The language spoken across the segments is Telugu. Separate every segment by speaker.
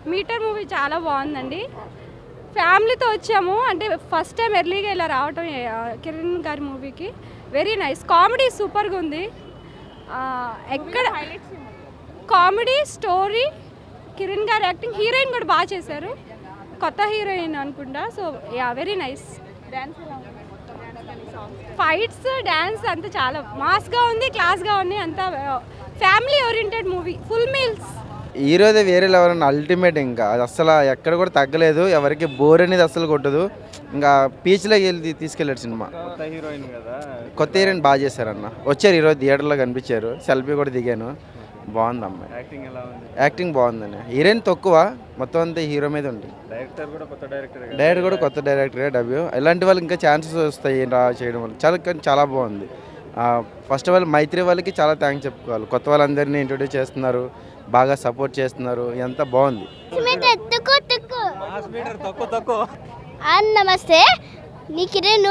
Speaker 1: మీటర్ మూవీ చాలా బాగుందండి ఫ్యామిలీతో వచ్చాము అంటే ఫస్ట్ టైం ఎర్లీగా ఇలా రావటం ఆ, కిరణ్ గారి మూవీకి వెరీ నైస్ కామెడీ సూపర్గా ఉంది ఆ, ఎక్కడ కామెడీ స్టోరీ కిరణ్ గారి యాక్టింగ్ హీరోయిన్ కూడా బాగా చేశారు కొత్త హీరోయిన్ అనుకుంటా so yeah very nice fights dance అంతా చాలా మాస్గా ఉంది క్లాస్గా ఉంది అంతా family oriented movie full meals
Speaker 2: హీరోదే వేరే లెవెల్ అన్న అల్టిమేట్ ఇంకా అది అసలు ఎక్కడ కూడా తగ్గలేదు ఎవరికి బోర్ అనేది అసలు కొట్టదు ఇంకా పీచ్లోకి వెళ్ళి తీసుకెళ్ళాడు సినిమా
Speaker 3: కొత్త హీరోయిన్ కదా
Speaker 2: కొత్త హీరోయిన్ బాగా చేశారన్న వచ్చారు ఈరోజు థియేటర్లో కనిపించారు సెల్ఫీ కూడా దిగాను బాగుంది అమ్మాయి
Speaker 3: యాక్టింగ్ ఎలా ఉంది
Speaker 2: యాక్టింగ్ బాగుందని హీరోయిన్ తక్కువ మొత్తం అంతా హీరో మీద ఉంది
Speaker 3: డైరెక్టర్ కూడా కొత్త డైరెక్టర్
Speaker 2: డైరెక్టర్ కూడా కొత్త డైరెక్టర్ డబ్ల్యూ ఇలాంటి వాళ్ళకి ఇంకా ఛాన్సెస్ వస్తాయి రా చేయడం వల్ల చాలా కానీ చాలా బాగుంది ఫస్ట్ ఆఫ్ ఆల్ మైత్రి వాళ్ళకి చాలా థ్యాంక్స్ చెప్పుకోవాలి కొత్త వాళ్ళందరినీ ఇంట్రొడ్యూస్ చేస్తున్నారు బాగా సపోర్ట్ చేస్తున్నారు ఎంత బాగుంది
Speaker 4: అండ్ నమస్తే నీ కిరణ్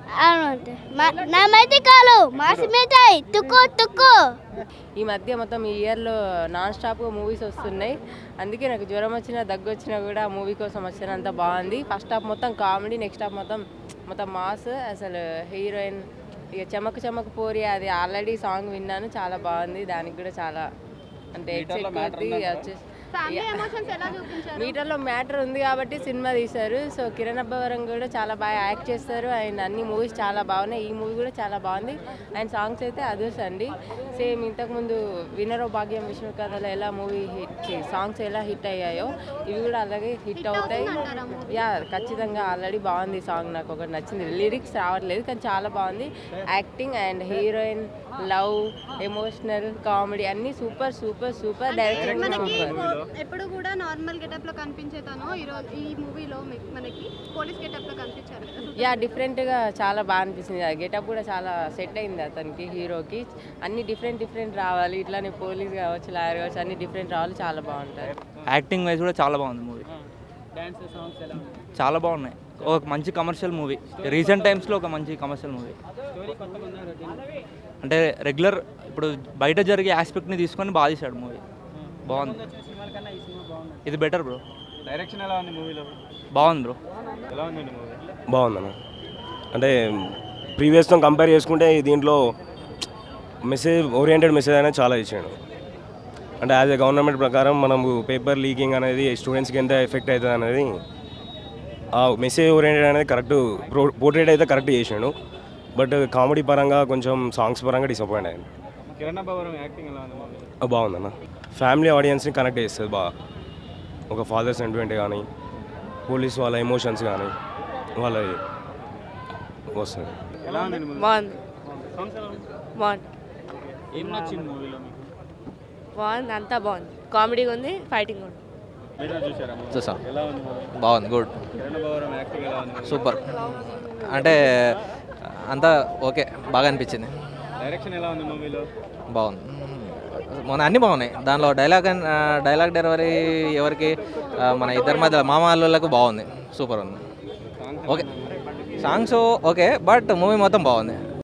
Speaker 4: నమైతే కాలు మాసి మిఠాయి తుక్కు తుక్కు
Speaker 5: ఈ మధ్య మొత్తం ఈ ఇయర్లో నాన్ స్టాప్గా మూవీస్ వస్తున్నాయి అందుకే నాకు జ్వరం వచ్చినా దగ్గు వచ్చినా కూడా మూవీ కోసం వచ్చినంత బాగుంది ఫస్ట్ హాఫ్ మొత్తం కామెడీ నెక్స్ట్ హాఫ్ మొత్తం మొత్తం మాస్ అసలు హీరోయిన్ ఇక చెమకు చెమకు పోరి అది ఆల్రెడీ సాంగ్ విన్నాను చాలా బాగుంది దానికి కూడా చాలా అంటే ఎక్సైట్ వచ్చేసి మీటర్లో మ్యాటర్ ఉంది కాబట్టి సినిమా తీశారు సో కిరణ్ అబ్బవరం కూడా చాలా బాగా యాక్ట్ చేస్తారు అండ్ అన్ని మూవీస్ చాలా బాగున్నాయి ఈ మూవీ కూడా చాలా బాగుంది అండ్ సాంగ్స్ అయితే అదర్స్ అండి సేమ్ ఇంతకుముందు వినరో భాగ్యం విష్ణు కథలో ఎలా మూవీ హిట్ సాంగ్స్ ఎలా హిట్ అయ్యాయో ఇవి కూడా అలాగే హిట్ అవుతాయి యా ఖచ్చితంగా ఆల్రెడీ బాగుంది సాంగ్ నాకు ఒకటి నచ్చింది లిరిక్స్ రావట్లేదు కానీ చాలా బాగుంది acting and heroine love emotional comedy అన్నీ super super super direction super
Speaker 1: ఎప్పుడు కూడా నార్మల్ గెటప్ లో కనిపించే తను ఈరోజు ఈ మూవీలో మనకి పోలీస్ గెటప్ లో కనిపించారు కదా
Speaker 5: యా డిఫరెంట్గా చాలా బాగా అనిపిస్తుంది ఆ గెటప్ కూడా చాలా సెట్ అయింది అతనికి హీరోకి అన్ని డిఫరెంట్ డిఫరెంట్ రావాలి ఇట్లానే పోలీస్ కావచ్చు లాయర్ కావచ్చు అన్ని డిఫరెంట్ రావాలి చాలా బాగుంటాయి
Speaker 6: యాక్టింగ్ వైజ్ కూడా చాలా బాగుంది మూవీ చాలా బాగున్నాయి ఒక మంచి కమర్షియల్ మూవీ రీసెంట్ టైమ్స్లో ఒక మంచి కమర్షియల్ మూవీ అంటే రెగ్యులర్ ఇప్పుడు బయట జరిగే ఆస్పెక్ట్ని తీసుకొని బాగా తీశాడు మూవీ బాగుంది ఇది బెటర్ బ్రో
Speaker 3: డైరెక్షన్ ఎలా ఉంది మూవీలో
Speaker 6: బాగుంది బ్రో
Speaker 3: ఎలా ఉంది మూవీ
Speaker 7: బాగుందన్న అంటే ప్రీవియస్తో కంపేర్ చేసుకుంటే దీంట్లో మెసేజ్ ఓరియంటెడ్ మెసేజ్ అనేది చాలా ఇచ్చాడు అంటే యాజ్ ఎ గవర్నమెంట్ ప్రకారం మనము పేపర్ లీకింగ్ అనేది స్టూడెంట్స్కి ఎంత ఎఫెక్ట్ అవుతుంది అనేది ఆ మెసేజ్ ఓరియంటెడ్ అనేది కరెక్ట్ పోర్ట్రేట్ అయితే కరెక్ట్ చేసాడు బట్ కామెడీ పరంగా కొంచెం సాంగ్స్ పరంగా డిసప్పాయింట్ అయ్యాను
Speaker 3: కిరణ్ అబ్బవరం యాక్టింగ్ ఎలా ఉంది మూవీలో
Speaker 7: ఆ, బాగుందన్న ఫ్యామిలీ ఆడియన్స్ని కనెక్ట్ చేస్తుంది బాగా ఒక ఫాదర్ సెంటిమెంట్ కానీ పోలీస్ వాళ్ళ ఎమోషన్స్ కానీ వాళ్ళ వస్తుంది
Speaker 3: ఎలా ఉంది మూవీ
Speaker 8: బాగుంది
Speaker 3: సాంగ్స్ ఎలా ఉంది
Speaker 8: బాగుంది
Speaker 3: ఏం నచ్చింది మూవీలో మీకు
Speaker 8: బాగుంది అంతా బాగుంది కామెడీగా ఉంది ఫైటింగ్ ఉంది
Speaker 3: మీరు చూసారా movie?
Speaker 9: చూసాం
Speaker 3: ఎలా ఉంది మూవీ
Speaker 9: బాగుంది గుడ్
Speaker 3: కిరణ్ అబ్బవరం యాక్టింగ్ ఎలా ఉంది
Speaker 9: సూపర్ అంటే అంతా ఓకే బాగా అనిపించింది
Speaker 3: డైరెక్షన్ ఎలా ఉంది మూవీలో
Speaker 9: బాగుంది మొన్న అన్నీ బాగున్నాయి దానిలో డైలాగ్ అన్- ఆ, డైలాగ్ డెలివరీ ఎవరికి ఆ, మన ఇద్దరి మధ్య మామ అల్లులకు బాగుంది సూపర్ ఉంది okay songs okay but movie మొత్తం బాగుంది